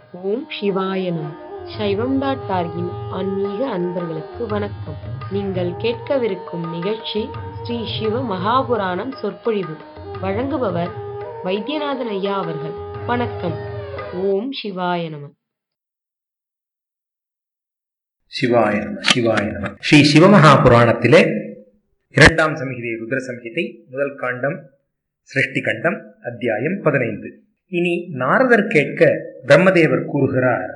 ஓம் சிவாய நம சைவம் டாட் டார்கின் ஆன்மீக அன்பர்களுக்கு வணக்கம் நீங்கள் கேட்கவிருக்கும் நிகழ்ச்சி ஸ்ரீ சிவ மகாபுராணம் சொற்பொழிவு வழங்குபவர் வைத்தியநாதன் ஐயா அவர்கள் வணக்கம் ஓம் சிவாய நம சிவாய நம சிவாய நம ஸ்ரீ சிவமகா புராணத்திலே இரண்டாம் சம்ஹிதை ருத்ர சம்ஹிதை முதல் காண்டம் சிருஷ்டி கண்டம் அத்தியாயம் பதினைந்து இனி நாரதர் கேட்க பிரம்மதேவர் கூறுகிறார்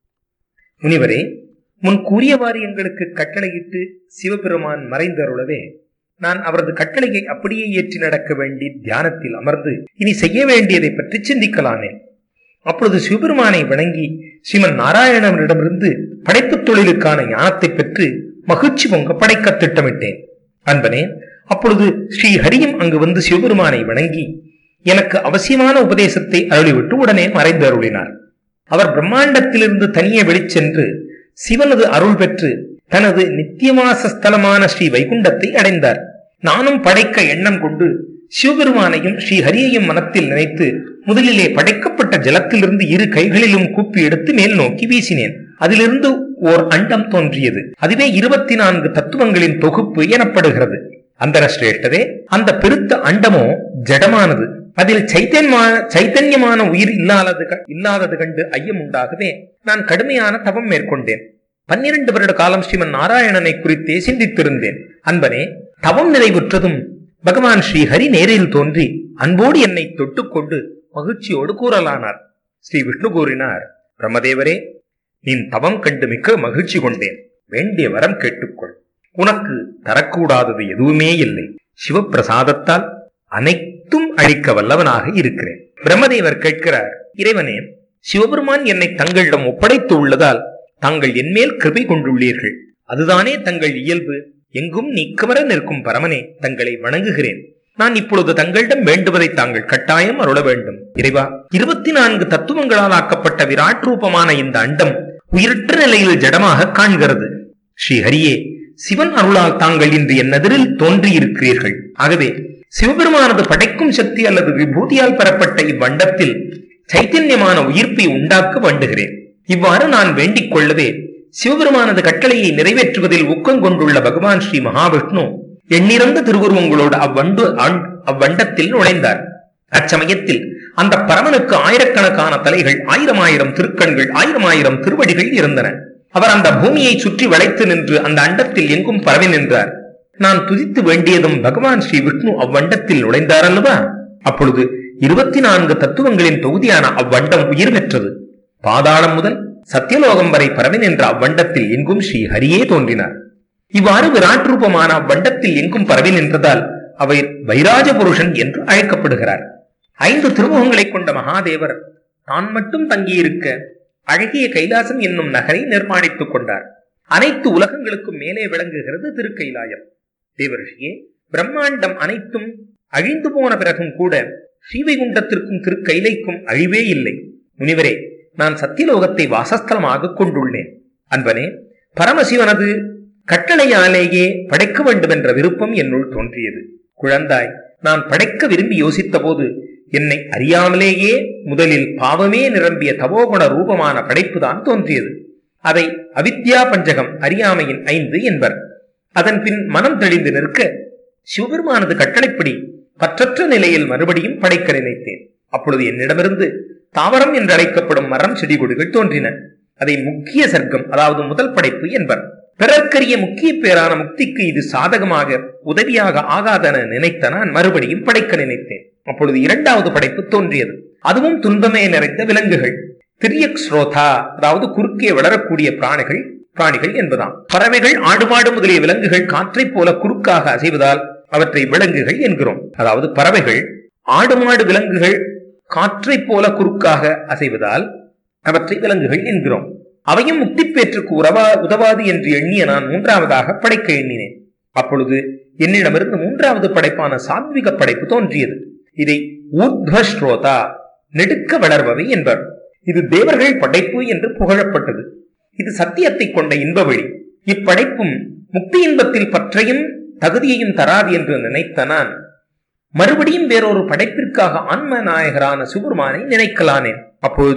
முனிவரே முன் கூறியவாறு எங்களுக்கு கட்டளையிட்டு சிவபெருமான் மறைந்தருளவே நான் அவரது கட்டளையை அப்படியே ஏற்றி நடக்க வேண்டி தியானத்தில் அமர்ந்து இனி செய்ய வேண்டியதை பற்றி சிந்திக்கலானேன் அப்பொழுது சிவபெருமானை வணங்கி ஸ்ரீமன் நாராயணனிடமிருந்து படைப்புத் தொழிலுக்கான ஞானத்தை பெற்று மகிழ்ச்சி பொங்க படைக்க திட்டமிட்டேன் அன்பனே அப்பொழுது ஸ்ரீ ஹரியும் அங்கு வந்து சிவபெருமானை வணங்கி எனக்கு அவசியமான உபதேசத்தை அருளிவிட்டு உடனே மறைந்து அருளினார் அவர் பிரம்மாண்டத்திலிருந்து தனியே வெளிச்சென்று சிவனது அருள் பெற்று தனது நித்தியவாச ஸ்தலமான ஸ்ரீ வைகுண்டத்தை அடைந்தார் நானும் படைக்க எண்ணம் கொண்டு சிவபெருமானையும் ஸ்ரீ ஹரியையும் மனத்தில் நினைத்து முதலிலே படைக்கப்பட்ட ஜலத்திலிருந்து இரு கைகளிலும் கூப்பி எடுத்து மேல் நோக்கி வீசினேன் அதிலிருந்து ஓர் அண்டம் தோன்றியது அதுவே இருபத்தி நான்கு தத்துவங்களின் தொகுப்பு எனப்படுகிறது அந்த சிரேஷ்டரே அந்த பெருத்த அண்டமோ ஜடமானது அதில் சைத்தன்யமான சைத்தன்யமான உயிர் இல்லாதது இல்லாதது கண்டு ஐயம் உண்டாகவே நான் கடுமையான தவம் மேற்கொண்டேன் பன்னிரண்டு வருட காலம் ஸ்ரீமன் நாராயணனை குறித்தே சிந்தித்திருந்தேன் அன்பனே தவம் நிறைவுற்றதும் பகவான் ஸ்ரீ ஹரி நேரில் தோன்றி அன்போடு என்னை தொட்டுக்கொண்டு மகிழ்ச்சியோடு கூறலானார் ஸ்ரீ விஷ்ணு கூறினார் பிரம்மதேவரே நீ தவம் கண்டு மிக்க மகிழ்ச்சி கொண்டேன் வேண்டிய வரம் கேட்டுக்கொள் உனக்கு தரக்கூடாதது எதுவுமே இல்லை சிவப்பிரசாதத்தால் அனைத்தும் அழிக்க வல்லவனாக இருக்கிறேன் பிரம்மதேவர் கேட்கிறார் இறைவனே சிவபெருமான் என்னை தங்களிடம் ஒப்படைத்து உள்ளதால் தாங்கள் என்மேல் கிருபை கொண்டுள்ளீர்கள் அதுதானே தங்கள் இயல்பு எங்கும் நீக்கமர நிற்கும் பரமனே தங்களை வணங்குகிறேன் நான் இப்பொழுது தங்களிடம் வேண்டுவதை தாங்கள் கட்டாயம் அருள வேண்டும் இறைவா இருபத்தி நான்கு தத்துவங்களால் ஆக்கப்பட்ட விராட் ரூபமான இந்த அண்டம் உயிரற்ற நிலையில் ஜடமாக காண்கிறது ஸ்ரீ ஹரியே சிவன் அருளால் தாங்கள் இன்று என் எதிரில் தோன்றியிருக்கிறீர்கள் ஆகவே சிவபெருமானது படைக்கும் சக்தி அல்லது விபூதியால் பெறப்பட்ட இவ்வண்டத்தில் சைத்தன்யமான உயிர்ப்பை உண்டாக்க வேண்டுகிறேன் இவ்வாறு நான் வேண்டிக் கொள்ளவே சிவபெருமானது கட்டளையை நிறைவேற்றுவதில் ஊக்கம் கொண்டுள்ள பகவான் ஸ்ரீ மகாவிஷ்ணு எண்ணிறந்த திருவுருவங்களோடு அவ்வண்டு அவ்வண்டத்தில் நுழைந்தார் அச்சமயத்தில் அந்த பரமனுக்கு ஆயிரக்கணக்கான தலைகள் ஆயிரம் ஆயிரம் திருக்கண்கள் ஆயிரம் ஆயிரம் திருவடிகள் இருந்தன அவர் அந்த பூமியை சுற்றி வளைத்து நின்று அந்த அண்டத்தில் எங்கும் பரவி நின்றார் நான் துதித்து வேண்டியதும் பகவான் ஸ்ரீ விஷ்ணு அவ்வண்டத்தில் நுழைந்தார் அல்லவா அப்பொழுது இருபத்தி நான்கு தத்துவங்களின் தொகுதியான அவ்வண்டம் உயிர் பெற்றது பாதாளம் முதல் சத்தியலோகம் வரை பரவி நின்ற அவ்வண்டத்தில் எங்கும் ஸ்ரீ ஹரியே தோன்றினார் இவ்வாறு விராட் ரூபமான அவ்வண்டத்தில் எங்கும் பரவி நின்றதால் அவை வைராஜ புருஷன் என்று அழைக்கப்படுகிறார் ஐந்து திருமுகங்களை கொண்ட மகாதேவர் தான் மட்டும் தங்கியிருக்க அழகிய கைலாசம் என்னும் நகரை நிர்மாணித்துக் கொண்டார் அனைத்து உலகங்களுக்கும் மேலே விளங்குகிறது திருக்கைலாயம் தேவரிஷியே பிரம்மாண்டம் அனைத்தும் அழிந்து போன பிறகும் கூட ஸ்ரீவைகுண்டத்திற்கும் திருக்கைலைக்கும் அழிவே இல்லை முனிவரே நான் சத்தியலோகத்தை வாசஸ்தலமாக கொண்டுள்ளேன் அன்பனே பரமசிவனது கட்டளையாலேயே படைக்க வேண்டும் என்ற விருப்பம் என்னுள் தோன்றியது குழந்தாய் நான் படைக்க விரும்பி யோசித்த போது என்னை அறியாமலேயே முதலில் பாவமே நிரம்பிய தவோகுண ரூபமான படைப்புதான் தோன்றியது அதை அவித்யா பஞ்சகம் அறியாமையின் ஐந்து என்பர் அதன் பின் மனம் தெளிந்து நிற்க சிவபெருமானது கட்டளைப்படி பற்றற்ற நிலையில் மறுபடியும் படைக்க நினைத்தேன் அப்பொழுது என்னிடமிருந்து தாவரம் என்று அழைக்கப்படும் மரம் செடி கொடிகள் தோன்றின அதை முக்கிய சர்க்கம் அதாவது முதல் படைப்பு என்பர் பிறர்க்கரிய முக்கிய பேரான முக்திக்கு இது சாதகமாக உதவியாக ஆகாதென நினைத்த நான் மறுபடியும் படைக்க நினைத்தேன் அப்பொழுது இரண்டாவது படைப்பு தோன்றியது அதுவும் துன்பமே நிறைந்த விலங்குகள் திரியக் ஸ்ரோதா அதாவது குறுக்கே வளரக்கூடிய பிராணிகள் பிராணிகள் என்பதாம் பறவைகள் ஆடுமாடு முதலிய விலங்குகள் காற்றைப் போல குறுக்காக அசைவதால் அவற்றை விலங்குகள் என்கிறோம் அதாவது பறவைகள் ஆடு மாடு விலங்குகள் காற்றைப் போல குறுக்காக அசைவதால் அவற்றை விலங்குகள் என்கிறோம் அவையும் முக்தி பேற்றுக்கு உறவா உதவாது என்று எண்ணிய நான் மூன்றாவதாக படைக்க எண்ணினேன் அப்பொழுது என்னிடமிருந்து மூன்றாவது படைப்பான சாத்விக படைப்பு தோன்றியது இதை ஊர்த்வஸ்ரோதா நெடுக்க வளர்பவை என்பர் இது தேவர்கள் படைப்பு என்று புகழப்பட்டது இது சத்தியத்தை கொண்ட இன்ப வழி இப்படைப்பும் முக்தி இன்பத்தில் பற்றையும் தகுதியையும் தராது என்று நினைத்த நான் மறுபடியும் வேறொரு படைப்பிற்காக ஆன்ம நாயகரான சிவபெருமானை நினைக்கலானேன் அப்பொழுது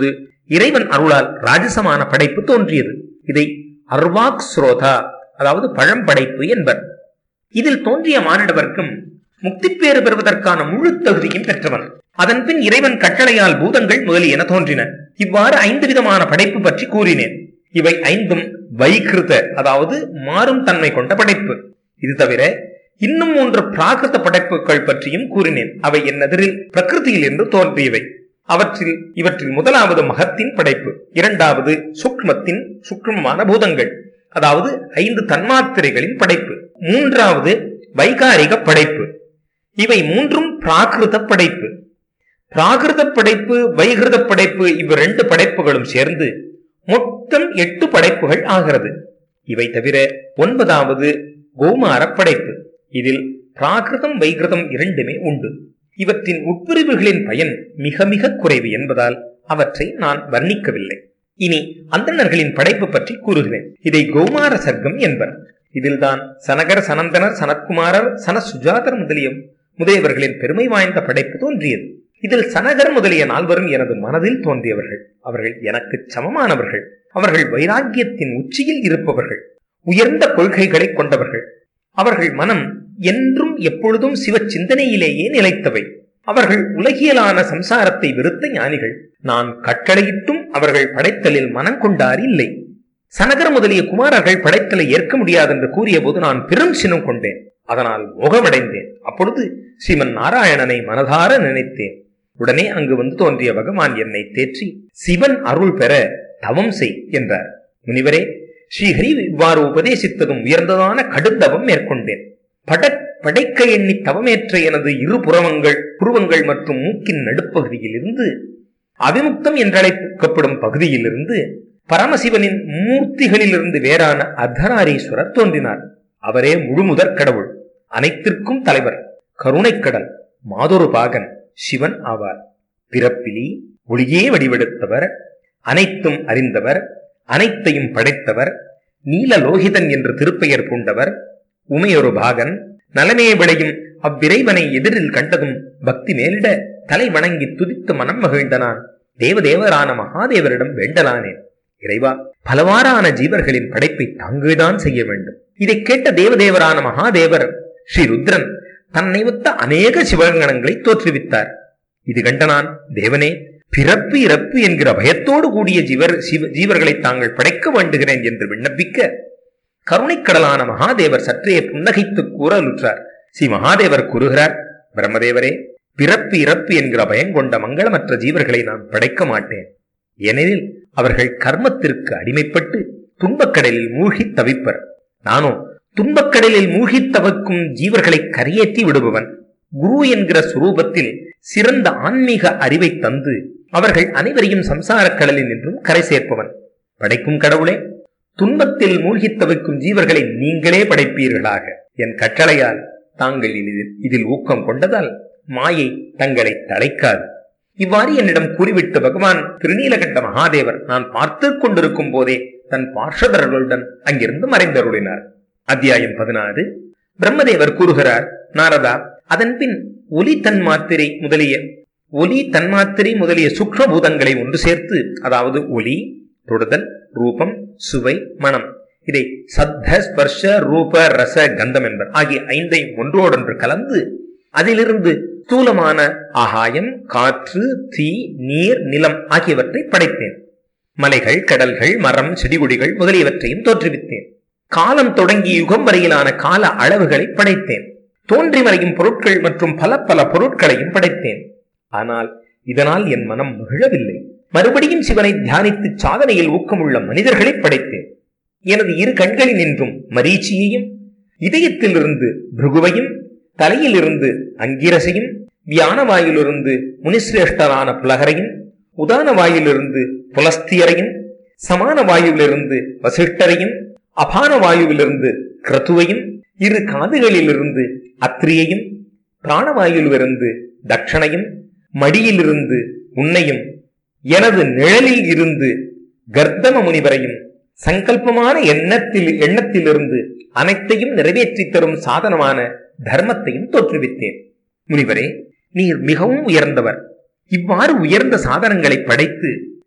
இறைவன் அருளால் ராஜசமான படைப்பு தோன்றியது இதை அர்வாக் ஸ்ரோதா அதாவது பழம்படைப்பு என்பர் இதில் தோன்றிய மானிட வர்க்கம் முக்திப்பேறு பெறுவதற்கான முழு தகுதியும் பெற்றவன் அதன்பின் இறைவன் கட்டளையால் பூதங்கள் முதலியன தோன்றின இவ்வாறு ஐந்து விதமான படைப்பு பற்றி கூறினேன் இவை ஐந்தும் வைகிருத அதாவது மாறும் தன்மை கொண்ட படைப்பு இது தவிர இன்னும் மூன்று பிராகிருத படைப்புகள் பற்றியும் கூறினேன் அவை என்னதிரில் பிரகிருதியில் இருந்து தோன்றியவை அவற்றில் இவற்றில் முதலாவது மகத்தின் படைப்பு இரண்டாவது சுக்மத்தின் சுக்மமான பூதங்கள் அதாவது ஐந்து தன்மாத்திரைகளின் படைப்பு மூன்றாவது வைகாரிக படைப்பு இவை மூன்றும் பிராகிருத படைப்பு பிராகிருத படைப்பு வைகிருத படைப்பு இவ் ரெண்டு படைப்புகளும் சேர்ந்து மொத்தம் எட்டு படைப்புகள் ஆகிறது இவை தவிர ஒன்பதாவது கோமார படைப்பு இதில் பிராகிருதம் வைகிருதம் இரண்டுமே உண்டு இவற்றின் உட்பிரிவுகளின் பயன் மிக மிக குறைவு என்பதால் அவற்றை நான் வர்ணிக்கவில்லை இனி அந்தணர்களின் படைப்பு பற்றி கூறுகிறேன் இதை கௌமார சர்க்கம் என்பர் இதில்தான் சனகர் சனந்தனர் சனத்குமாரர் சன சுஜாதர் முதலிய முதலியவர்களின் பெருமை வாய்ந்த படைப்பு தோன்றியது இதில் சனகர் முதலிய நால்வரும் எனது மனதில் தோன்றியவர்கள் அவர்கள் எனக்கு சமமானவர்கள் அவர்கள் வைராக்கியத்தின் உச்சியில் இருப்பவர்கள் உயர்ந்த கொள்கைகளை கொண்டவர்கள் அவர்கள் மனம் என்றும் எப்பொழுதும் சிவ சிந்தனையிலேயே நிலைத்தவை அவர்கள் உலகியலான சம்சாரத்தை வெறுத்த ஞானிகள் நான் கட்டளையிட்டும் அவர்கள் படைத்தலில் மனம் கொண்டார் இல்லை சனகர் முதலிய குமாரர்கள் படைத்தலை ஏற்க முடியாது என்று கூறிய போது நான் பெரும் சினம் கொண்டேன் அதனால் முகமடைந்தேன் அப்பொழுது ஸ்ரீமன் நாராயணனை மனதார நினைத்தேன் உடனே அங்கு வந்து தோன்றிய பகவான் என்னை தேற்றி சிவன் அருள் பெற தவம் செய் என்றார் முனிவரே ஸ்ரீஹரி இவ்வாறு உபதேசித்ததும் உயர்ந்ததான கடுந்தவம் மேற்கொண்டேன் பட படைக்க எண்ணி தவமேற்ற எனது இரு புறவங்கள் புருவங்கள் மற்றும் மூக்கின் நடுப்பகுதியில் இருந்து அவிமுக்தம் என்றழைக்கப்படும் பகுதியிலிருந்து பரமசிவனின் மூர்த்திகளிலிருந்து வேறான அர்த்தநாரீஸ்வரர் தோன்றினார் அவரே முழுமுதற் கடவுள் அனைத்திற்கும் தலைவர் கருணைக்கடல் மாதொரு பாகன் சிவன் ஆவார் பிறப்பிலி ஒளியே வடிவெடுத்தவர் அனைத்தும் அறிந்தவர் அனைத்தையும் படைத்தவர் நீலலோகிதன் என்று திருப்பெயர் பூண்டவர் உமையொரு பாகன் நலமே விளையும் அவ்விரைவனை எதிரில் கண்டதும் பக்தி மேலிட தலை வணங்கி துதித்து மனம் மகிழ்ந்தனான் தேவதேவரான மகாதேவரிடம் வேண்டலானேன் இறைவா பலவாறான ஜீவர்களின் படைப்பை தாங்கள்தான் செய்ய வேண்டும் இதை கேட்ட தேவதேவரான மகாதேவர் ஸ்ரீ ருத்ரன் தன்னை ஒத்த அநேக சிவகணங்களை தோற்றுவித்தார் இது கண்ட நான் தேவனே பிறப்பு இறப்பு என்கிற பயத்தோடு கூடிய ஜீவர் சிவ ஜீவர்களை தாங்கள் படைக்க வேண்டுகிறேன் என்று விண்ணப்பிக்க கருணைக்கடலான மகாதேவர் சற்றே புன்னகைத்து கூறலுற்றார் ஸ்ரீ மகாதேவர் கூறுகிறார் பிரம்மதேவரே பிறப்பு இறப்பு என்கிற பயங்கொண்ட மங்களமற்ற ஜீவர்களை நான் படைக்க மாட்டேன் ஏனெனில் அவர்கள் கர்மத்திற்கு அடிமைப்பட்டு துன்பக்கடலில் மூழ்கி தவிப்பர் நானோ துன்பக்கடலில் மூழ்கி தவிக்கும் ஜீவர்களை கரையேற்றி விடுபவன் குரு என்கிற சுரூபத்தில் சிறந்த ஆன்மீக அறிவை தந்து அவர்கள் அனைவரையும் சம்சாரக் கடலில் நின்றும் கரை சேர்ப்பவன் படைக்கும் கடவுளே துன்பத்தில் மூழ்கி தவிக்கும் ஜீவர்களை நீங்களே படைப்பீர்களாக என் கட்டளையால் தாங்கள் இதில் இதில் ஊக்கம் கொண்டதால் மாயை தங்களை தழைக்காது இவ்வாறு என்னிடம் கூறிவிட்டு பகவான் திருநீலகண்ட மகாதேவர் நான் பார்த்து கொண்டிருக்கும் போதே தன் பார்ஷதர்களுடன் அங்கிருந்து மறைந்தருளினார் அத்தியாயம் பதினாறு பிரம்மதேவர் கூறுகிறார் நாரதா அதன்பின் ஒலி தன்மாத்திரை முதலிய ஒலி தன்மாத்திரை முதலிய சுக்ரபூதங்களை ஒன்று சேர்த்து அதாவது ஒலி தொடுதல் ரூபம் சுவை மனம் இதை சத்த ஸ்பர்ஷ ரூப ரச கந்தம் என்பர் ஆகிய ஐந்தையும் ஒன்றோடொன்று கலந்து அதிலிருந்து ஸ்தூலமான ஆகாயம் காற்று தீ நீர் நிலம் ஆகியவற்றை படைத்தேன் மலைகள் கடல்கள் மரம் செடிகொடிகள் முதலியவற்றையும் தோற்றுவித்தேன் காலம் தொடங்கி யுகம் வரையிலான கால அளவுகளை படைத்தேன் தோன்றி மறையும் பொருட்கள் மற்றும் பல பல பொருட்களையும் படைத்தேன் ஆனால் இதனால் என் மனம் மகிழவில்லை மறுபடியும் சிவனை தியானித்து சாதனையில் ஊக்கமுள்ள மனிதர்களை படைத்தேன் எனது இரு கண்களில் நின்றும் மரீச்சியையும் இதயத்திலிருந்து பிருகுவையும் தலையிலிருந்து அங்கிரசையும் வியான வாயிலிருந்து முனிசிரேஷ்டரான புலகரையும் உதான வாயிலிருந்து புலஸ்தியரையும் சமான வாயுவிலிருந்து வசிஷ்டரையும் அபான வாயுவிலிருந்து கிரதுவையும் இரு காதுகளிலிருந்து அத்ரியையும் பிராணவாயுவிலிருந்து தட்சணையும் மடியிலிருந்து உன்னையும் எனது நிழலில் இருந்து கர்த்தம முனிவரையும் சங்கல்பமான எண்ணத்தில் எண்ணத்திலிருந்து அனைத்தையும் நிறைவேற்றி தரும் சாதனமான தர்மத்தையும் தோற்றுவித்தேன் முனிவரே நீர் மிகவும் உயர்ந்தவர் இவ்வாறு உயர்ந்த சாதனங்களை படைத்து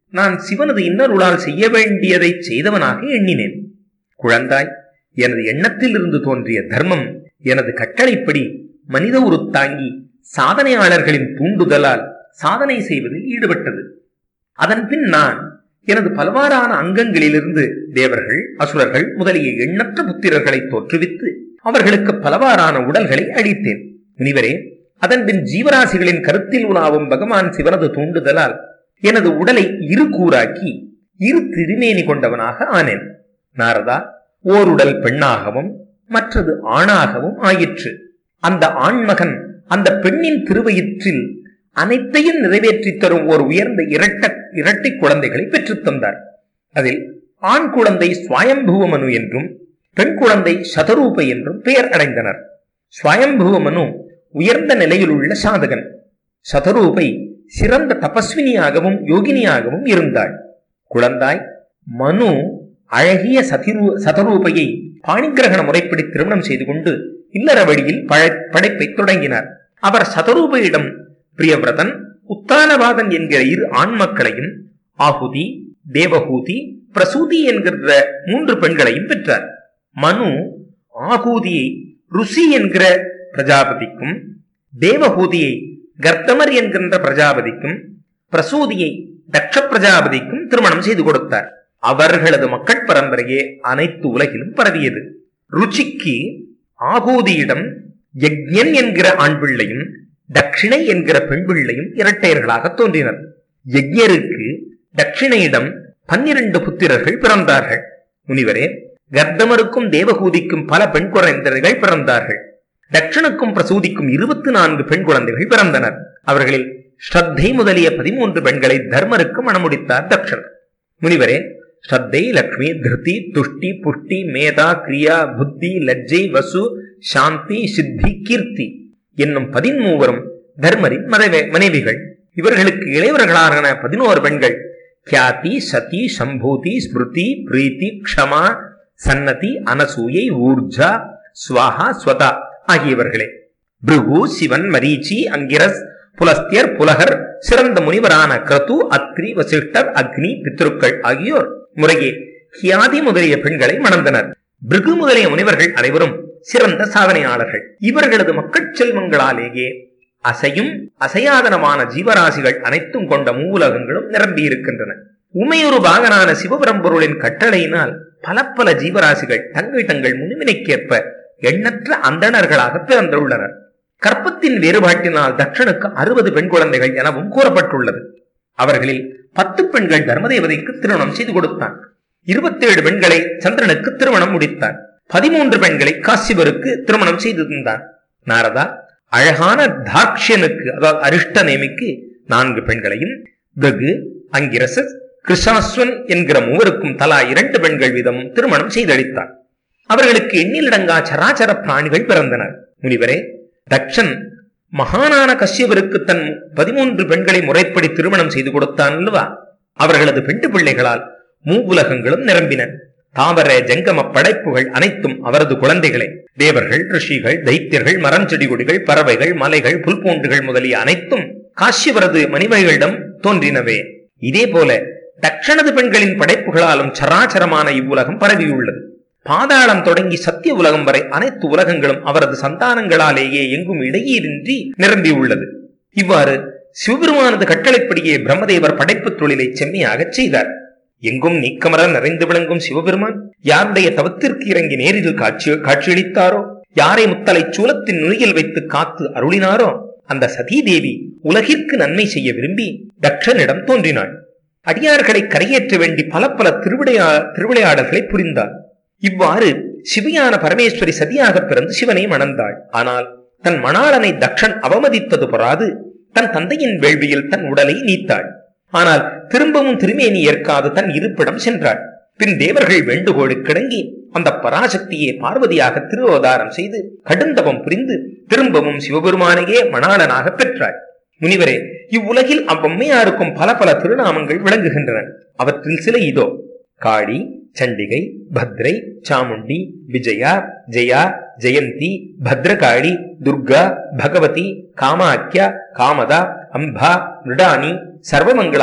நான் சிவனது இன்னருளால் செய்ய வேண்டியதை செய்தவனாக எண்ணினேன் குழந்தாய் எனது எண்ணத்தில் இருந்து தோன்றிய தர்மம் எனது கட்டளைப்படி மனித உருத்தாங்கி சாதனையாளர்களின் தூண்டுதலால் சாதனை செய்வதில் ஈடுபட்டது அதன் பின் நான் எனது பல்வாறான அங்கங்களிலிருந்து தேவர்கள் அசுரர்கள் முதலிய எண்ணற்ற புத்திரர்களை தோற்றுவித்து அவர்களுக்கு பலவாறான உடல்களை அளித்தேன் முனிவரே அதன்பின் ஜீவராசிகளின் கருத்தில் உலாவும் பகவான் சிவனது தூண்டுதலால் எனது உடலை இரு கூறாக்கி இரு திருமேனி கொண்டவனாக ஆனேன் நாரதா ஓருடல் பெண்ணாகவும் மற்றது ஆணாகவும் ஆயிற்று அந்த ஆண்மகன் அந்த பெண்ணின் திருவயிற்றில் அனைத்தையும் நிறைவேற்றி தரும் ஒரு உயர்ந்த இரட்ட இரட்டை குழந்தைகளை பெற்றுத் தந்தார் அதில் ஆண் குழந்தை சுவாயம்புவமனு என்றும் பெண் குழந்தை சதரூப என்றும் பெயர் அடைந்தனர் சுவாயம்புவமனு உயர்ந்த நிலையில் உள்ள சாதகன் சதரூபை சிறந்த தபஸ்வினியாகவும் யோகினியாகவும் இருந்தாள் குழந்தாய் மனு அழகிய சதிரு சதரூபையை பாணிகிரகண முறைப்படி திருமணம் செய்து கொண்டு இல்லற வழியில் பழ- படைப்பை தொடங்கினார் அவர் சதரூபையிடம் பிரியவிரதன் உத்தானவாதன் என்கிற இரு ஆண் மக்களையும் ஆகுதி தேவகூதி பிரசூதி என்கிற மூன்று பெண்களையும் பெற்றார் மனு ஆகூதியை ருசி என்கிற பிரஜாபதிக்கும் தேவகூதியை கர்த்தமர் என்கின்ற பிரஜாபதிக்கும் பிரசூதியை தக்ஷ பிரஜாபதிக்கும் திருமணம் செய்து கொடுத்தார் அவர்களது மக்கள் பரம்பரையே அனைத்து உலகிலும் பரவியது ருச்சிக்கு ஆகூதியிடம் யக்ஞன் என்கிற ஆண் பிள்ளையும் தட்சிணை என்கிற பெண் பிள்ளையும் இரட்டையர்களாக தோன்றினர் யக்ஞருக்கு தட்சிணையிடம் பன்னிரண்டு புத்திரர்கள் பிறந்தார்கள் முனிவரே கர்தமருக்கும் தேவகூதிக்கும் பல பெண் குழந்தைகள் பிறந்தார்கள் தட்சணுக்கும் பிரசூதிக்கும் இருபத்தி நான்கு பெண் குழந்தைகள் பிறந்தனர் அவர்களில் ஸ்ரத்தை முதலிய பதிமூன்று பெண்களை தர்மருக்கு மணமுடித்தார் தக்ஷன் முனிவரே ஸ்ரத்தை லக்ஷ்மி திருதி துஷ்டி புஷ்டி மேதா கிரியா புத்தி லஜ்ஜை வசு சாந்தி சித்தி கீர்த்தி என்னும் பதிமூவரும் தர்மரின் மனைவி மனைவிகள் இவர்களுக்கு இளையவர்களான பதினோரு பெண்கள் கியாதி சதி சம்பூதி ஸ்மிருதி பிரீத்தி க்ஷமா சன்னதி அனசூயை ஊர்ஜா ஸ்வாஹா ஸ்வதா ஆகியவர்களே பிருகு சிவன் மரீச்சி அங்கிரஸ் புலஸ்தியர் புலகர் சிறந்த முனிவரான கிரது அத்ரி வசிஷ்டர் அக்னி பித்ருக்கள் ஆகியோர் முறையே கியாதி முதலிய பெண்களை மணந்தனர் பிருகு முதலிய முனிவர்கள் அனைவரும் சிறந்த சாதனையாளர்கள் இவர்களது மக்கட் செல்வங்களாலேயே அசையும் அசையாதனமான ஜீவராசிகள் அனைத்தும் கொண்ட மூவுலகங்களும் நிரம்பியிருக்கின்றன உமையொரு பாகனான சிவபரம்பொருளின் கட்டளையினால் பல பல ஜீவராசிகள் தங்கள் தங்கள் முனிவினைக்கேற்ப எண்ணற்ற அந்தணர்களாக பிறந்துள்ளனர் கற்பத்தின் வேறுபாட்டினால் தட்சனுக்கு அறுபது பெண் குழந்தைகள் எனவும் கூறப்பட்டுள்ளது அவர்களில் பத்து பெண்கள் தர்மதேவதைக்கு திருமணம் செய்து கொடுத்தான் இருபத்தேழு பெண்களை சந்திரனுக்கு திருமணம் முடித்தான் பதிமூன்று பெண்களை காசிபருக்கு திருமணம் செய்து தந்தான் நாரதா அழகான தாக்ஷனுக்கு அதாவது அரிஷ்டநேமிக்கு நான்கு பெண்களையும் பிருகு அங்கிரசஸ் கிருஷாஸ்வன் என்கிற மூவருக்கும் தலா இரண்டு பெண்கள் வீதமும் திருமணம் செய்தளித்தான் அவர்களுக்கு எண்ணிலடங்கா சராச்சர பிராணிகள் பிறந்தனர் முனிவரே தக்ஷன் மகானான கஷ்யபருக்கு தன் பதிமூன்று பெண்களை முறைப்படி திருமணம் செய்து கொடுத்தான் அல்லவா அவர்களது பெண்டு பிள்ளைகளால் மூவுலகங்களும் நிரம்பின தாவர ஜங்கம படைப்புகள் அனைத்தும் அவரது குழந்தைகளே தேவர்கள் ரிஷிகள் தைத்தியர்கள் மரம் செடி கொடிகள் பறவைகள் மலைகள் புல்பூண்டுகள் முதலிய அனைத்தும் காஷ்யபரது மணிவகைகளிடம் தோன்றினவே இதே போல தட்சணது பெண்களின் படைப்புகளாலும் சராச்சரமான இவ்வுலகம் பரவியுள்ளது பாதாளம் தொடங்கி சத்திய உலகம் வரை அனைத்து உலகங்களும் அவரது சந்தானங்களாலேயே எங்கும் இடையீரின்றி நிரம்பியுள்ளது இவ்வாறு சிவபெருமானது கட்டளைப்படியே பிரம்மதேவர் படைப்புத் தொழிலை செம்மையாகச் செய்தார் எங்கும் நீக்கமர நிறைந்து விளங்கும் சிவபெருமான் யாருடைய தவத்திற்கு இறங்கி நேரில் காட்சி காட்சியளித்தாரோ யாரை முத்தலை சூலத்தின் நுனியில் வைத்து காத்து அருளினாரோ அந்த சதீதேவி உலகிற்கு நன்மை செய்ய விரும்பி தக்ஷனிடம் தோன்றினாள் அடியார்களை கரையேற்ற வேண்டி பல பல திருவிளையா திருவிளையாடல்களை புரிந்தார் இவ்வாறு சிவியான பரமேஸ்வரி சதியாக பிறந்து சிவனை மணந்தாள் ஆனால் தன் மணாளனை தக்ஷன் அவமதித்தது பொறாது தன் தந்தையின் வேள்வியில் தன் உடலை நீத்தாள் ஆனால் திரும்பவும் திருமேனி ஏற்காது தன் இருப்பிடம் சென்றாள் பின் தேவர்கள் வேண்டுகோளுக்கிணங்கி அந்த பராசக்தியை பார்வதியாக திருவதாரம் செய்து கடுந்தவம் புரிந்து திரும்பவும் சிவபெருமானையே மணாளனாக பெற்றாள் முனிவரே இவ்வுலகில் அவ்வம்மையாருக்கும் பல பல திருநாமங்கள் விளங்குகின்றன அவற்றில் சில இதோ காளி சண்டிகை பத்ரை சாமுண்டி விஜயா ஜெயா ஜெயந்தி பத்ரகாளி துர்கா பகவதி காமாக்கியா காமதா அம்பா மிருடானி சர்வமங்களா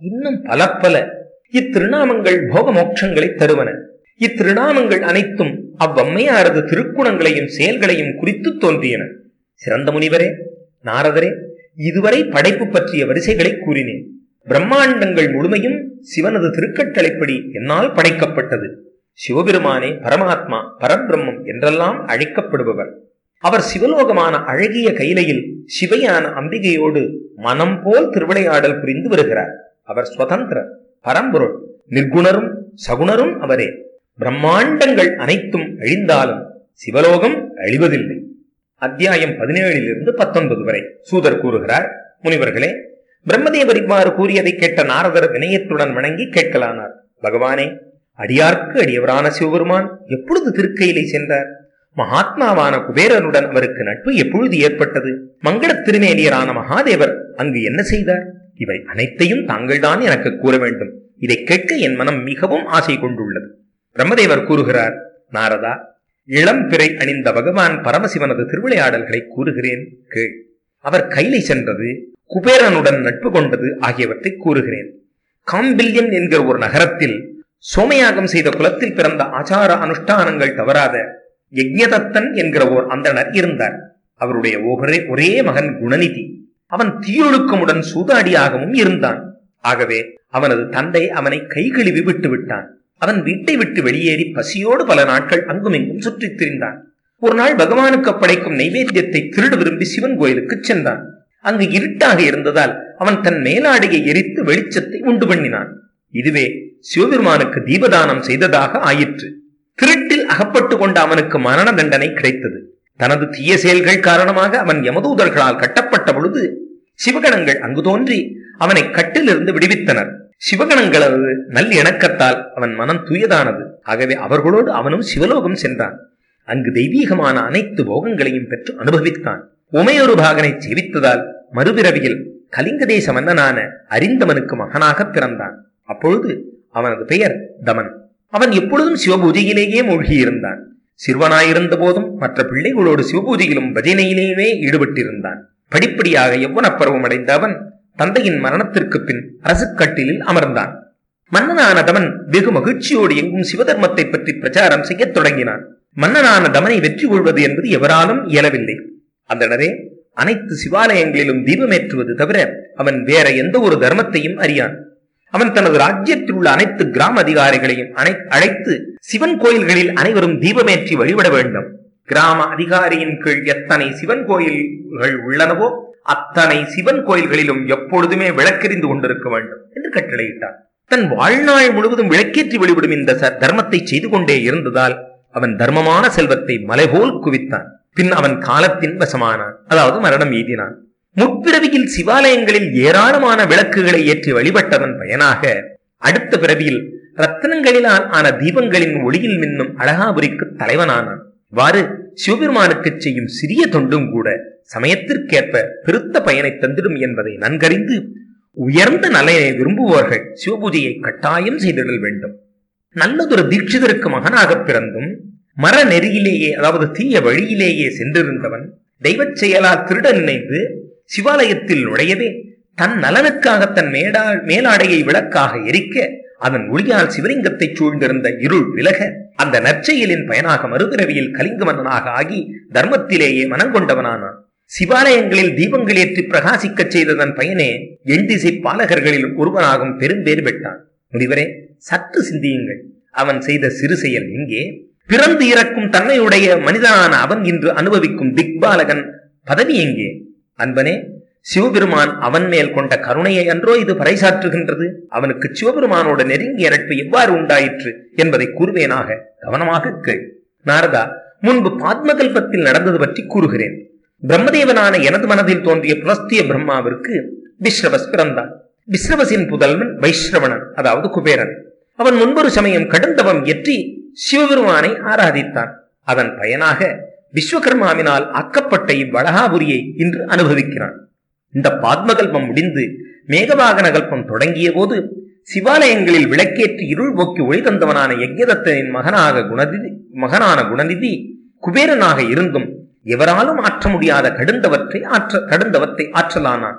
இன்னும் பல பல இத்திருநாமங்கள் போக மோட்சங்களை தருவன இத்திருநாமங்கள் அனைத்தும் அவ்வம்மையாரது திருக்குணங்களையும் செயல்களையும் குறித்து தோன்றியன சிறந்த முனிவரே நாரதரே இதுவரை படைப்பு பற்றிய வரிசைகளை கூறினேன் பிரம்மாண்டங்கள் முழுமையும் சிவனது திருக்கட்டளைப்படி என்னால் படைக்கப்பட்டது சிவபெருமானே பரமாத்மா பரபிரம்மம் என்றெல்லாம் அழைக்கப்படுபவர் அவர் சிவலோகமான அழகிய கைலையில் சிவையான அம்பிகையோடு மனம் போல் திருவிளையாடல் புரிந்து வருகிறார் அவர் சுதந்திரர் பரம்பொருள் நிர்குணரும் சகுணரும் அவரே பிரம்மாண்டங்கள் அனைத்தும் அழிந்தாலும் சிவலோகம் அழிவதில்லை அத்தியாயம் பதினேழிலிருந்து பத்தொன்பது வரை சூதர் கூறுகிறார் முனிவர்களே பிரம்மதேவர் இவ்வாறு கூறியதை கேட்ட நாரதர் வினயத்துடன் வணங்கி கேட்கலானார் பகவானே அடியார்க்கு அடியவரான சிவபெருமான் எப்பொழுது திருக்கையிலை சென்றார் மகாத்மாவான குபேரனுடன் அவருக்கு நட்பு எப்பொழுது ஏற்பட்டது மங்களத் திருமேனியரான மகாதேவர் அங்கு என்ன செய்தார் இவை அனைத்தையும் தாங்கள்தான் எனக்கு கூற வேண்டும் இதை கேட்க என் மனம் மிகவும் ஆசை கொண்டுள்ளது பிரம்மதேவர் கூறுகிறார் நாரதா இளம் பிறை அணிந்த பகவான் பரமசிவனது திருவிளையாடல்களை கூறுகிறேன் கேள் அவர் கைலை சென்றது குபேரனுடன் நட்பு கொண்டது ஆகியவற்றை கூறுகிறேன் காம்பில்யன் என்கிற ஒரு நகரத்தில் சோமயாகம் செய்த குலத்தில் பிறந்த ஆச்சார அனுஷ்டானங்கள் தவறாத யஜ்யதத்தன் என்கிற ஓர் அந்தணர் இருந்தார் அவருடைய ஒரே ஒரே மகன் குணநிதி அவன் தீயொழுக்கமுடன் சூதாடியாகவும் இருந்தான் ஆகவே அவனது தந்தை அவனை கை கழுவி விட்டு விட்டான் அவன் வீட்டை விட்டு வெளியேறி பசியோடு பல நாட்கள் அங்குமிங்கும் சுற்றித் திரிந்தான் ஒரு நாள் பகவானுக்கு படைக்கும் நைவேத்தியத்தை திருட விரும்பி சிவன் கோயிலுக்கு சென்றான் அங்கு இருட்டாக இருந்ததால் அவன் தன் மேலாடையை எரித்து வெளிச்சத்தை உண்டு பண்ணினான் இதுவே சிவபெருமானுக்கு தீபதானம் செய்ததாக ஆயிற்று திருட்டில் அகப்பட்டு கொண்ட அவனுக்கு மரண தண்டனை கிடைத்தது தனது தீய செயல்கள் காரணமாக அவன் யமதூதர்களால் கட்டப்பட்ட பொழுது சிவகணங்கள் அங்கு தோன்றி அவனை கட்டிலிருந்து விடுவித்தனர் சிவகணங்களது நல் இணக்கத்தால் அவன் மனம் தூயதானது ஆகவே அவர்களோடு அவனும் சிவலோகம் சென்றான் அங்கு தெய்வீகமான அனைத்து போகங்களையும் பெற்று அனுபவித்தான் உமையொரு பாகனை சேவித்ததால் மறுபிறவியில் கலிங்க தேச மன்னனான அறிந்தவனுக்கு மகனாக பிறந்தான் அப்பொழுது அவனது பெயர் தமன் அவன் எப்பொழுதும் சிவபூஜையிலேயே மூழ்கியிருந்தான் சிறுவனாயிருந்த போதும் மற்ற பிள்ளைகளோடு சிவபூஜையிலும் பஜனையிலேயே ஈடுபட்டிருந்தான் படிப்படியாக எவ்வன பருவம் அடைந்த அவன் தந்தையின் மரணத்திற்கு பின் அரசுக்கட்டிலில் அமர்ந்தான் மன்னனான தமன் வெகு மகிழ்ச்சியோடு எங்கும் சிவதர்மத்தை பற்றி பிரச்சாரம் செய்யத் தொடங்கினான் மன்னனான தமனை வெற்றி கொள்வது என்பது எவராலும் இயலவில்லை அந்தனரே அனைத்து சிவாலயங்களிலும் தீபமேற்றுவது தவிர அவன் வேற எந்த ஒரு தர்மத்தையும் அறியான் அவன் தனது ராஜ்யத்தில் உள்ள அனைத்து கிராம அதிகாரிகளையும் அனை அழைத்து சிவன் கோயில்களில் அனைவரும் தீபமேற்றி வழிபட வேண்டும் கிராம அதிகாரியின் கீழ் எத்தனை சிவன் கோயில்கள் உள்ளனவோ அத்தனை சிவன் கோயில்களிலும் எப்பொழுதுமே விளக்கெறிந்து கொண்டிருக்க வேண்டும் என்று கட்டளையிட்டார் தன் வாழ்நாள் முழுவதும் விளக்கேற்றி வழிபடும் இந்த ச- தர்மத்தை செய்து கொண்டே இருந்ததால் அவன் தர்மமான செல்வத்தை மலைபோல் குவித்தான் பின் அவன் காலத்தின் வசமானான் அதாவது மரணம் எய்தினான் முற்பிறவியில் சிவாலயங்களில் ஏராளமான விளக்குகளை ஏற்றி வழிபட்டதன் பயனாக அடுத்த பிறவியில் ரத்தனங்களிலால் ஆன தீபங்களின் ஒளியில் மின்னும் அழகாபுரிக்கு தலைவனானான் இவ்வாறு சிவபெருமானுக்கு செய்யும் சிறிய தொண்டும் கூட சமயத்திற்கேற்ப பெருத்த பயனை தந்திடும் என்பதை நன்கறிந்து உயர்ந்த நலனை விரும்புவோர்கள் சிவபூஜையை கட்டாயம் செய்திடல் வேண்டும் நல்லதொரு தீட்சிதருக்கு மகனாகப் பிறந்தும் மர நெறியிலேயே அதாவது தீய வழியிலேயே சென்றிருந்தவன் தெய்வச் செயலால் திருட நினைந்து சிவாலயத்தில் நுழையவே தன் நலனுக்காக தன் மேடா மேலாடையை விளக்காக எரிக்க அதன் ஒளியால் சிவலிங்கத்தை சூழ்ந்திருந்த இருள் விலக அந்த நற்செயலின் பயனாக மறுபிறவியில் கலிங்க மன்னனாக ஆகி தர்மத்திலேயே மனங்கொண்டவனானான் சிவாலயங்களில் தீபங்கள் ஏற்றி பிரகாசிக்கச் செய்ததன் பயனே எண்திசை பாலகர்களில் ஒருவனாகும் பெரும்பேறு பெற்றான் முனிவரே சற்று சிந்தியுங்கள் அவன் செய்த சிறு செயல் எங்கே பிறந்து இறக்கும் தன்மையுடைய மனிதனான அவன் இன்று அனுபவிக்கும் திக்பாலகன் பதவி எங்கே அன்பனே சிவபெருமான் அவன் மேல் கொண்ட கருணையை அன்றோ இது பறைசாற்றுகின்றது அவனுக்கு சிவபெருமானோட நெருங்கிய நட்பு எவ்வாறு உண்டாயிற்று என்பதை கூறுவேனாக கவனமாக கேள் நாரதா முன்பு பாத்மகல்பத்தில் நடந்தது பற்றி கூறுகிறேன் பிரம்மதேவனான எனது மனதில் தோன்றிய புலஸ்திய பிரம்மாவிற்கு விஸ்ரவஸ் பிறந்தான் விஸ்ரவசின் புதல்வன் வைஸ்ரவணன் அதாவது குபேரன் அவன் முன்பொரு சமயம் கடுந்தவம் இயற்றி சிவபெருமானை ஆராதித்தான் அதன் பயனாக விஸ்வகர்மாவினால் ஆக்கப்பட்ட இவ்வளகாபுரியை இன்று அனுபவிக்கிறான் இந்த பாத்மகல்பம் முடிந்து மேகவாகன கல்பம் தொடங்கிய போது சிவாலயங்களில் விளக்கேற்றி இருள் போக்கி ஒளி தந்தவனான யஜ்யதத்தனின் மகனாக குணநிதி மகனான குணநிதி குபேரனாக இருந்தும் எவராலும் ஆற்ற முடியாத கடுந்தவற்றை ஆற்ற கடுந்தவத்தை ஆற்றலானான்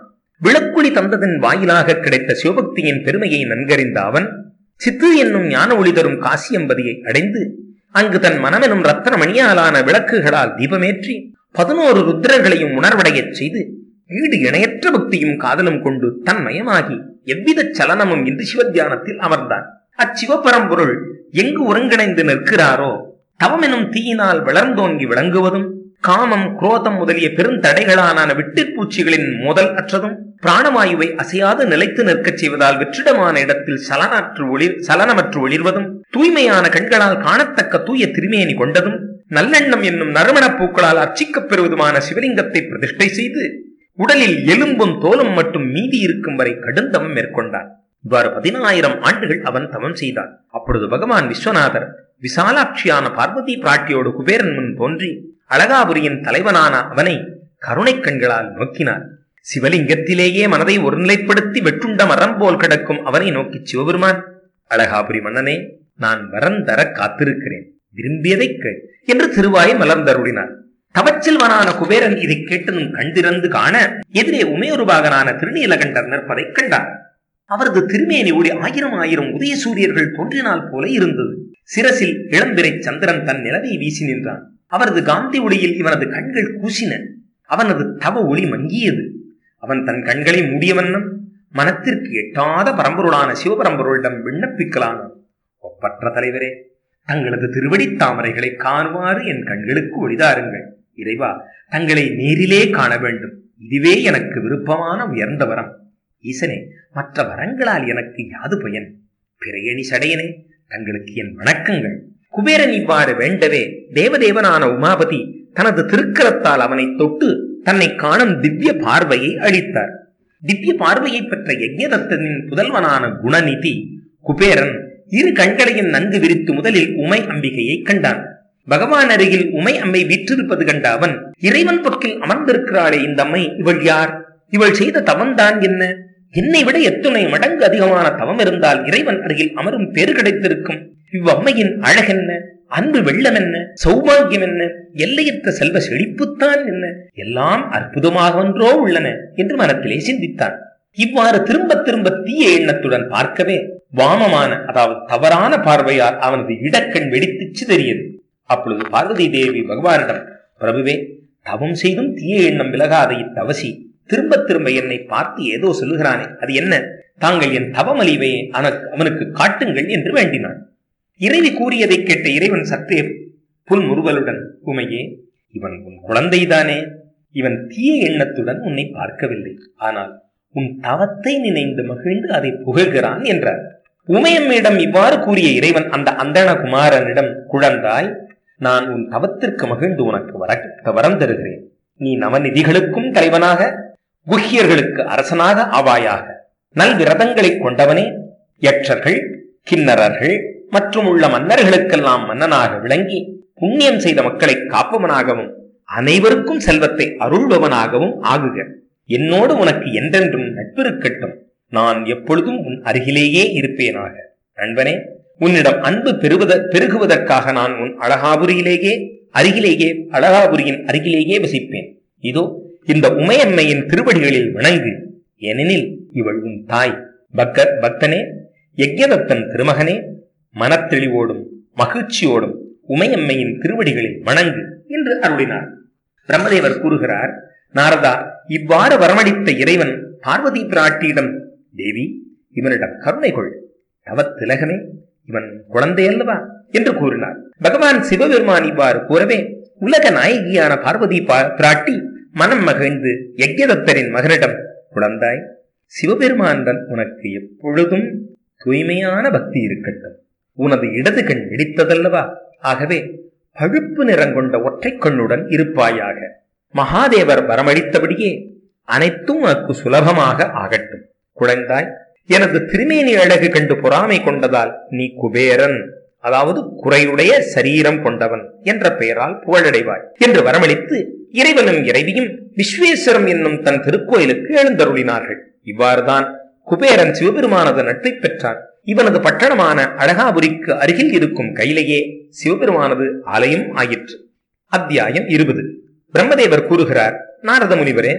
விளக்குழி தந்ததன் வாயிலாக கிடைத்த சிவபக்தியின் பெருமையை நன்கறிந்த அவன் சித்து என்னும் ஞான ஒளி தரும் காசியம்பதியை அடைந்து அங்கு தன் மனமெனும் ரத்தன மணியாலான விளக்குகளால் தீபமேற்றி பதினோரு ருத்ரர்களையும் உணர்வடையச் செய்து ஈடு இணையற்ற பக்தியும் காதலும் கொண்டு தன்மயமாகி எவ்வித சலனமும் இன்றி சிவத்தியானத்தில் அமர்ந்தான் அச்சிவபரம்பொருள் எங்கு ஒருங்கிணைந்து நிற்கிறாரோ தவமெனும் தீயினால் வளர்ந்தோங்கி விளங்குவதும் காமம் குரோதம் முதலிய பெருந்தடைகளான விட்டுப்பூச்சிகளின் மோதல் அற்றதும் பிராணவாயுவை அசையாது நிலைத்து நிற்கச் செய்வதால் வெற்றிடமான இடத்தில் சலனற்று ஒளிர் சலனமற்று ஒளிர்வதும் தூய்மையான கண்களால் காணத்தக்க தூய திருமேனி கொண்டதும் நல்லெண்ணம் என்னும் நறுமணப் பூக்களால் அர்ச்சிக்கப் பெறுவதுமான சிவலிங்கத்தை பிரதிஷ்டை செய்து உடலில் எலும்பும் தோலும் மட்டும் மீதி இருக்கும் வரை கடுந்தவம் மேற்கொண்டான் இவ்வாறு பதினாயிரம் ஆண்டுகள் அவன் தவம் செய்தான் அப்பொழுது பகவான் விஸ்வநாதர் விசாலாட்சியான பார்வதி பிராட்டியோடு குபேரன் முன் தோன்றி அழகாபுரியின் தலைவனான அவனை கருணை கண்களால் நோக்கினார் சிவலிங்கத்திலேயே மனதை ஒருநிலைப்படுத்தி வெட்டுண்ட மரம் போல் கிடக்கும் அவனை நோக்கி சிவபெருமான் அழகாபுரி மன்னனே நான் வரம் தர காத்திருக்கிறேன் விரும்பியதை கேள் என்று திருவாய் மலர்ந்தருளினார் தவச்செல்வனான குபேரன் இதை கேட்டதும் கண்திறந்து காண எதிரே உமையொருபாகனான திருநீலகண்டர் நிற்பதைக் கண்டார் அவரது திருமேனி ஒளி ஆயிரம் ஆயிரம் உதய சூரியர்கள் தோன்றினால் போல இருந்தது சிரசில் இளம்பிறை சந்திரன் தன் நிலவை வீசி நின்றான் அவரது காந்தி ஒளியில் இவனது கண்கள் கூசின அவனது தவ ஒளி மங்கியது அவன் தன் கண்களை மூடிய வண்ணம் மனத்திற்கு எட்டாத பரம்பொருளான சிவபரம்பொருளிடம் விண்ணப்பிக்கலானான் ஒப்பற்ற தலைவரே தங்களது திருவடி தாமரைகளை காணுமாறு என் கண்களுக்கு ஒளிதாருங்கள் இறைவா தங்களை நேரிலே காண வேண்டும் இதுவே எனக்கு விருப்பமான உயர்ந்த வரம் ஈசனே மற்ற வரங்களால் எனக்கு யாது பயன் பிறையணி சடையனே தங்களுக்கு என் வணக்கங்கள் குபேரன் இவ்வாறு வேண்டவே தேவதேவனான உமாபதி தனது திருக்கரத்தால் அவனை தொட்டு தன்னை காணும் திவ்ய பார்வையை அளித்தார் திவ்ய பார்வையை பெற்ற யஜ்யதத்தனின் புதல்வனான குணநிதி குபேரன் இரு கண்களையும் நன்கு விரித்து முதலில் உமை அம்பிகையை கண்டான் பகவான் அருகில் உமை அம்மை வீற்றிருப்பது கண்ட அவன் இறைவன் பக்கில் அமர்ந்திருக்கிறாளே இந்த அம்மை இவள் யார் இவள் செய்த தவம்தான் என்ன என்னை விட எத்துணை மடங்கு அதிகமான தவம் இருந்தால் இறைவன் அருகில் அமரும் பேறு கிடைத்திருக்கும் இவ்வம்மையின் அழகென்ன அன்பு வெள்ளம் என்ன சௌபாகியம் என்ன எல்லையற்ற செல்வ செழிப்புத்தான் என்ன எல்லாம் அற்புதமாக ஒன்றோ உள்ளன என்று மனத்திலே சிந்தித்தான் இவ்வாறு திரும்ப திரும்ப தீய எண்ணத்துடன் பார்க்கவே வாமமான அதாவது தவறான பார்வையால் அவனது இடக்கண் வெடித்து சிதறியது அப்பொழுது பார்வதி தேவி பகவானிடம் பிரபுவே தவம் செய்தும் தீய எண்ணம் விலகாத இத்தவசி திரும்ப திரும்ப என்னை பார்த்து ஏதோ சொல்லுகிறானே அது என்ன தாங்கள் என் தவமலிவை அவனுக்கு காட்டுங்கள் என்று வேண்டினான் இறைவி கூறியதை கேட்ட இறைவன் சற்றே புல் முறுவலுடன் உமையே இவன் உன் குழந்தைதானே இவன் தீய எண்ணத்துடன் உன்னை பார்க்கவில்லை ஆனால் உன் தவத்தை நினைந்து மகிழ்ந்து அதை புகழ்கிறான் என்றார் உமையம்மிடம் இவ்வாறு கூறிய இறைவன் அந்த அந்தண குமாரனிடம் குழந்தாய் நான் உன் தவத்திற்கு மகிழ்ந்து உனக்கு வர வரம் தருகிறேன் நீ நவநிதிகளுக்கும் தலைவனாக குஹ்யர்களுக்கு அரசனாக ஆவாயாக நல் விரதங்களைக் கொண்டவனே யட்சர்கள் கிண்ணறர்கள் மற்றும் உள்ள மன்னர்களுக்கெல்லாம் மன்னனாக விளங்கி புண்ணியம் செய்த மக்களை காப்பவனாகவும் அனைவருக்கும் செல்வத்தை அருள்பவனாகவும் ஆகுக என்னோடு உனக்கு என்றென்றும் நட்பிருக்கட்டும் நான் எப்பொழுதும் உன் அருகிலேயே இருப்பேனாக நண்பனே உன்னிடம் அன்பு பெறுவத பெருகுவதற்காக நான் உன் அழகாபுரியிலேயே அருகிலேயே அழகாபுரியின் அருகிலேயே வசிப்பேன் இதோ இந்த உமையம்மையின் திருவடிகளில் வணங்கு ஏனெனில் இவள் உன் தாய் பக்க பக்தனே யஜ்யதத்தன் திருமகனே மனத்தெளிவோடும் மகிழ்ச்சியோடும் உமையம்மையின் திருவடிகளில் வணங்கு என்று அருளினார் பிரம்மதேவர் கூறுகிறார் நாரதா இவ்வாறு வரமளித்த இறைவன் பார்வதி பிராட்டியிடம் தேவி இவனிடம் கருணை கொள் தவத்திலகமே இவன் குழந்தை அல்லவா என்று கூறினார் பகவான் சிவபெருமான் இவ்வாறு கூறவே உலக நாயகியான பார்வதி பிராட்டி மனம் மகிழ்ந்து யஜ்யதத்தரின் மகனிடம் குழந்தாய் சிவபெருமானுடன் உனக்கு எப்பொழுதும் தூய்மையான பக்தி இருக்கட்டும் உனது இடது கண் வெடித்ததல்லவா ஆகவே பழுப்பு நிறங்கொண்ட ஒற்றை கண்ணுடன் இருப்பாயாக மகாதேவர் வரமளித்தபடியே அனைத்தும் உனக்கு சுலபமாக ஆகட்டும் குழந்தாய் எனது திருமேனி அழகு கண்டு பொறாமை கொண்டதால் நீ குபேரன் அதாவது குறையுடைய சரீரம் கொண்டவன் என்ற பெயரால் புகழடைவாய் என்று வரமளித்து இறைவனும் இறைவியும் விஸ்வேஸ்வரம் என்னும் தன் திருக்கோயிலுக்கு எழுந்தருளினார்கள் இவ்வாறுதான் குபேரன் சிவபெருமானது நட்பை பெற்றான் இவனது பட்டணமான அழகாபுரிக்கு அருகில் இருக்கும் கையிலேயே சிவபெருமானது ஆலயம் ஆயிற்று அத்தியாயம் இருபது பிரம்மதேவர் கூறுகிறார் நாரத முனிவரே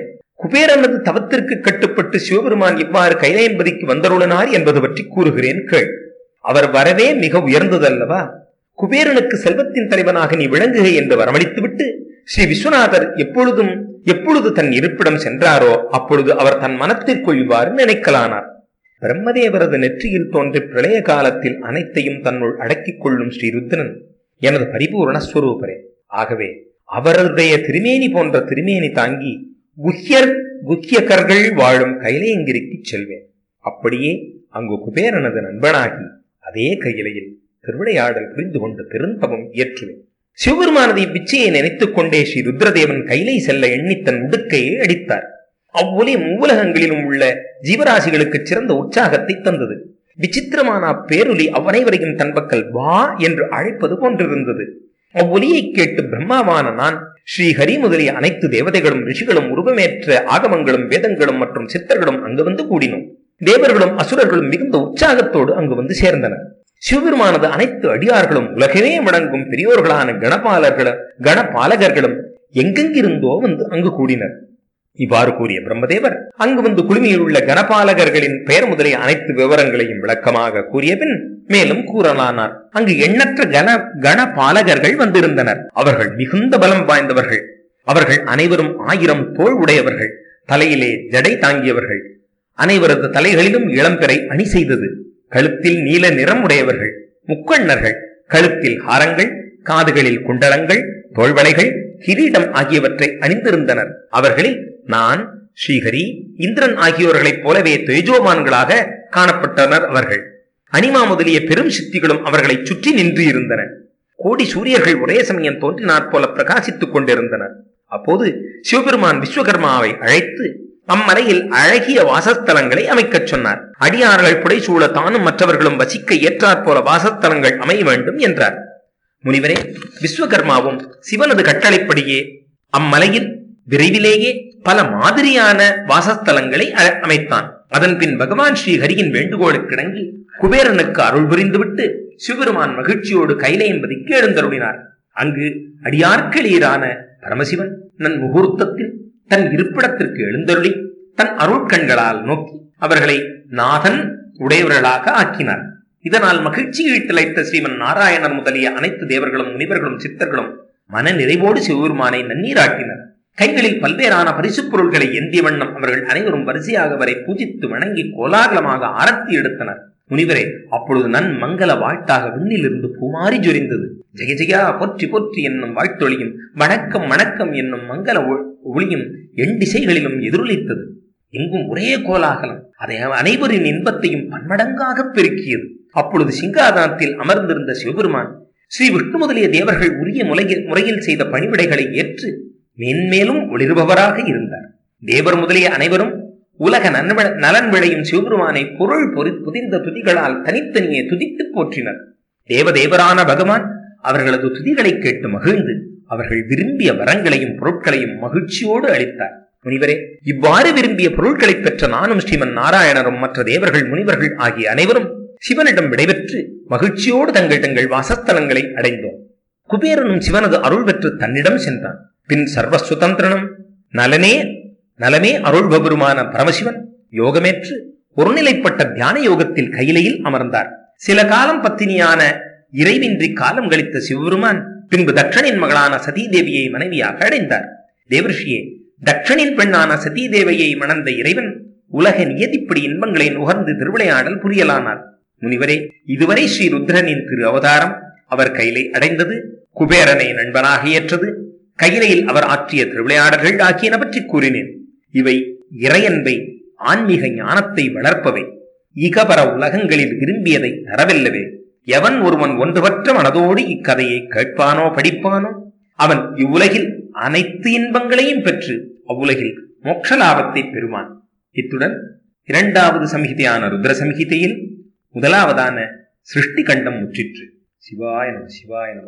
குபேரனது தவத்திற்கு கட்டுப்பட்டு சிவபெருமான் இவ்வாறு கைலையம்பதிக்கு வந்தருளினார் என்பது பற்றி கூறுகிறேன் கேள் அவர் வரவே மிக உயர்ந்ததல்லவா குபேரனுக்கு செல்வத்தின் தலைவனாக நீ விளங்குக என்று வரமளித்துவிட்டு ஸ்ரீ விஸ்வநாதர் எப்பொழுதும் எப்பொழுது தன் இருப்பிடம் சென்றாரோ அப்பொழுது அவர் தன் மனத்திற்குள் இவ்வாறு நினைக்கலானார் பிரம்மதேவரது நெற்றியில் தோன்றி பிரளய காலத்தில் அனைத்தையும் தன்னுள் அடக்கிக் கொள்ளும் ஸ்ரீ ருத்ரன் எனது பரிபூரண ஸ்வரூபரே ஆகவே அவருடைய திருமேனி போன்ற திருமேனி தாங்கி குஹ்யர் குஹ்யகர்கள் வாழும் கைலையங்கிரிக்கு செல்வேன் அப்படியே அங்கு குபேரனது நண்பனாகி அதே கையிலையில் திருவிளையாடல் புரிந்து கொண்டு பெருந்தவம் இயற்றுவேன் சிவபெருமானது இப்பிச்சையை நினைத்துக் கொண்டே ஸ்ரீ ருத்ரதேவன் கைலை செல்ல எண்ணி தன் உடுக்கையை அடித்தார் அவ்வொலி மூலகங்களிலும் உள்ள ஜீவராசிகளுக்கு சிறந்த உற்சாகத்தை தந்தது விசித்திரமான அப்பேரொலி அவ்வனைவரையும் தன் பக்கல் வா என்று அழைப்பது போன்றிருந்தது அவ்வொலியை கேட்டு பிரம்மாவான நான் ஸ்ரீஹரி முதலிய அனைத்து தேவதைகளும் ரிஷிகளும் உருவமேற்ற ஆகமங்களும் வேதங்களும் மற்றும் சித்தர்களும் அங்கு வந்து கூடினோம் தேவர்களும் அசுரர்களும் மிகுந்த உற்சாகத்தோடு அங்கு வந்து சேர்ந்தனர் சிவபெருமானது அனைத்து அடியார்களும் உலகமே வழங்கும் பெரியோர்களான கணபாலர்களும் கணபாலகர்களும் எங்கெங்கிருந்தோ வந்து அங்கு கூடினர் இவ்வாறு கூறிய பிரம்மதேவர் அங்கு வந்து குழுமியில் உள்ள கணபாலகர்களின் பெயர் முதலிய அனைத்து விவரங்களையும் விளக்கமாக கூறிய பின் மேலும் கூறலானார் அங்கு எண்ணற்ற கன கணபாலகர்கள் வந்திருந்தனர் அவர்கள் மிகுந்த பலம் வாய்ந்தவர்கள் அவர்கள் அனைவரும் ஆயிரம் தோல் உடையவர்கள் தலையிலே ஜடை தாங்கியவர்கள் அனைவரது தலைகளிலும் இளம்பெறை அணி செய்தது கழுத்தில் நீல நிறம் உடையவர்கள் முக்கண்ணர்கள் கழுத்தில் ஹாரங்கள் காதுகளில் குண்டலங்கள் தோள்வளைகள் கிரீடம் ஆகியவற்றை அணிந்திருந்தனர் அவர்களில் நான் ஸ்ரீஹரி இந்திரன் ஆகியோர்களைப் போலவே தேஜோமான்களாக காணப்பட்டனர் அவர்கள் அனிமா முதலிய பெரும் சித்திகளும் அவர்களை சுற்றி நின்று இருந்தன கோடி சூரியர்கள் ஒரே சமயம் தோன்றினாற் போல பிரகாசித்துக் கொண்டிருந்தனர் அப்போது சிவபெருமான் விஸ்வகர்மாவை அழைத்து அம்மலையில் அழகிய வாசஸ்தலங்களை அமைக்கச் சொன்னார் அடியார்கள் புடைசூழ தானும் மற்றவர்களும் வசிக்க ஏற்றாற் போல வாசஸ்தலங்கள் அமைய வேண்டும் என்றார் முனிவரே விஸ்வகர்மாவும் சிவனது கட்டளைப்படியே அம்மலையில் விரைவிலேயே பல மாதிரியான வாசஸ்தலங்களை அ- அமைத்தான் அதன் பின் பகவான் ஸ்ரீ ஹரியின் வேண்டுகோளுக்கிணங்கி குபேரனுக்கு அருள் புரிந்துவிட்டு சிவபெருமான் மகிழ்ச்சியோடு கைலையம்பதிக்கு எழுந்தருளினார் அங்கு அடியார்க்களீரான பரமசிவன் நன் முகூர்த்தத்தில் தன் இருப்பிடத்திற்கு எழுந்தருளி தன் அருட்கண்களால் நோக்கி அவர்களை நாதன் உடையவர்களாக ஆக்கினார் இதனால் மகிழ்ச்சியில் திளைத்த ஸ்ரீமன் நாராயணர் முதலிய அனைத்து தேவர்களும் முனிவர்களும் சித்தர்களும் மன நிறைவோடு சிவபெருமானை நன்னீராட்டினர் கைகளில் பல்வேறான பரிசுப் பொருள்களை ஏந்திய வண்ணம் அவர்கள் அனைவரும் வரிசையாக வரை பூஜித்து வணங்கி கோலாகலமாக ஆரத்தி எடுத்தனர் முனிவரே அப்பொழுது நன் மங்கள வாழ்த்தாக விண்ணிலிருந்து பூமாரி ஜொரிந்தது ஜெய ஜெயா போற்றி போற்றி என்னும் வாழ்த்தொழியும் வணக்கம் வணக்கம் என்னும் மங்கள ஒ- ஒளியும் எண் திசைகளிலும் எதிரொலித்தது எங்கும் ஒரே கோலாகலம் அதை அனைவரின் இன்பத்தையும் பன்மடங்காக பெருக்கியது அப்பொழுது சிங்காதனத்தில் அமர்ந்திருந்த சிவபெருமான் ஸ்ரீ விஷ்ணு முதலிய தேவர்கள் உரிய முறையில் முறையில் செய்த பணிவிடைகளை ஏற்று மேன்மேலும் ஒளிர்பவராக இருந்தார் தேவர் முதலிய அனைவரும் உலக நன்வ நலன் விளையும் சிவபெருமானை பொருள் பொறி புதிர்ந்த துதிகளால் தனித்தனியே துதித்து போற்றினர் தேவதேவரான பகவான் அவர்களது துதிகளை கேட்டு மகிழ்ந்து அவர்கள் விரும்பிய வரங்களையும் பொருட்களையும் மகிழ்ச்சியோடு அளித்தார் முனிவரே இவ்வாறு விரும்பிய பொருட்களை பெற்ற நானும் ஸ்ரீமன் நாராயணரும் மற்ற தேவர்கள் முனிவர்கள் ஆகிய அனைவரும் சிவனிடம் விடைபெற்று மகிழ்ச்சியோடு தங்கள் தங்கள் வாசஸ்தலங்களை அடைந்தோம் குபேரனும் சிவனது அருள் பெற்று தன்னிடம் சென்றான் பின் சர்வ சுதந்திரனும் நலனே நலமே அருள்பவருமான பரமசிவன் யோகமேற்று ஒருநிலைப்பட்ட தியான யோகத்தில் கையிலையில் அமர்ந்தார் சில காலம் பத்தினியான இறைவின்றி காலம் கழித்த சிவபெருமான் பின்பு தட்சனின் மகளான சதீதேவியை மனைவியாக அடைந்தார் தேவர்ஷியே தட்சனின் பெண்ணான சதீதேவியை மணந்த இறைவன் உலக நியதிப்படி இன்பங்களை நுகர்ந்து திருவிளையாடல் புரியலானார் முனிவரே இதுவரை ஸ்ரீ ருத்ரனின் திரு அவதாரம் அவர் கையிலை அடைந்தது குபேரனை நண்பனாக ஏற்றது கையிலையில் அவர் ஆற்றிய திருவிளையாடல்கள் ஆகியன பற்றி கூறினேன் இவை இறையன்பை ஆன்மீக ஞானத்தை வளர்ப்பவை இகபர உலகங்களில் விரும்பியதை தரவல்லவே எவன் ஒருவன் ஒன்றுபற்ற மனதோடு இக்கதையை கேட்பானோ படிப்பானோ அவன் இவ்வுலகில் அனைத்து இன்பங்களையும் பெற்று அவ்வுலகில் மோட்ச லாபத்தை பெறுவான் இத்துடன் இரண்டாவது சம்ஹிதையான ருத்ர சம்ஹிதையில் முதலாவதான சிருஷ்டி கண்டம் முற்றிற்று சிவாய நம சிவாய நம